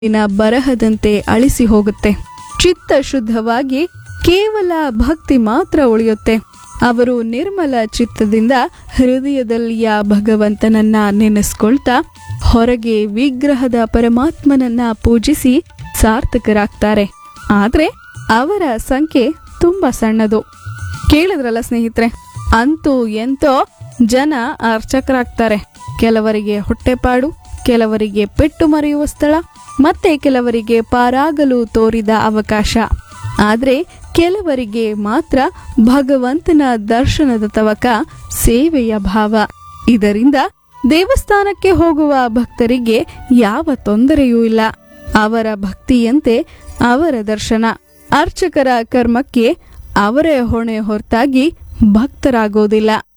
ದಿನ ಬರಹದಂತೆ ಅಳಿಸಿ ಹೋಗುತ್ತೆ ಚಿತ್ತ ಶುದ್ಧವಾಗಿ ಕೇವಲ ಭಕ್ತಿ ಮಾತ್ರ ಉಳಿಯುತ್ತೆ ಅವರು ನಿರ್ಮಲ ಚಿತ್ತದಿಂದ ಹೃದಯದಲ್ಲಿಯ ಭಗವಂತನನ್ನ ನೆನೆಸ್ಕೊಳ್ತಾ ಹೊರಗೆ ವಿಗ್ರಹದ ಪರಮಾತ್ಮನನ್ನ ಪೂಜಿಸಿ ಸಾರ್ಥಕರಾಗ್ತಾರೆ ಆದ್ರೆ ಅವರ ಸಂಖ್ಯೆ ತುಂಬಾ ಸಣ್ಣದು ಕೇಳಿದ್ರಲ್ಲ ಸ್ನೇಹಿತರೆ ಅಂತೂ ಎಂತೋ ಜನ ಅರ್ಚಕರಾಗ್ತಾರೆ ಕೆಲವರಿಗೆ ಹೊಟ್ಟೆಪಾಡು ಕೆಲವರಿಗೆ ಪೆಟ್ಟು ಮರೆಯುವ ಸ್ಥಳ ಮತ್ತೆ ಕೆಲವರಿಗೆ ಪಾರಾಗಲು ತೋರಿದ ಅವಕಾಶ ಆದ್ರೆ ಕೆಲವರಿಗೆ ಮಾತ್ರ ಭಗವಂತನ ದರ್ಶನದ ತವಕ ಸೇವೆಯ ಭಾವ ಇದರಿಂದ ದೇವಸ್ಥಾನಕ್ಕೆ ಹೋಗುವ ಭಕ್ತರಿಗೆ ಯಾವ ತೊಂದರೆಯೂ ಇಲ್ಲ ಅವರ ಭಕ್ತಿಯಂತೆ ಅವರ ದರ್ಶನ ಅರ್ಚಕರ ಕರ್ಮಕ್ಕೆ ಅವರೇ ಹೊಣೆ ಹೊರತಾಗಿ ಭಕ್ತರಾಗೋದಿಲ್ಲ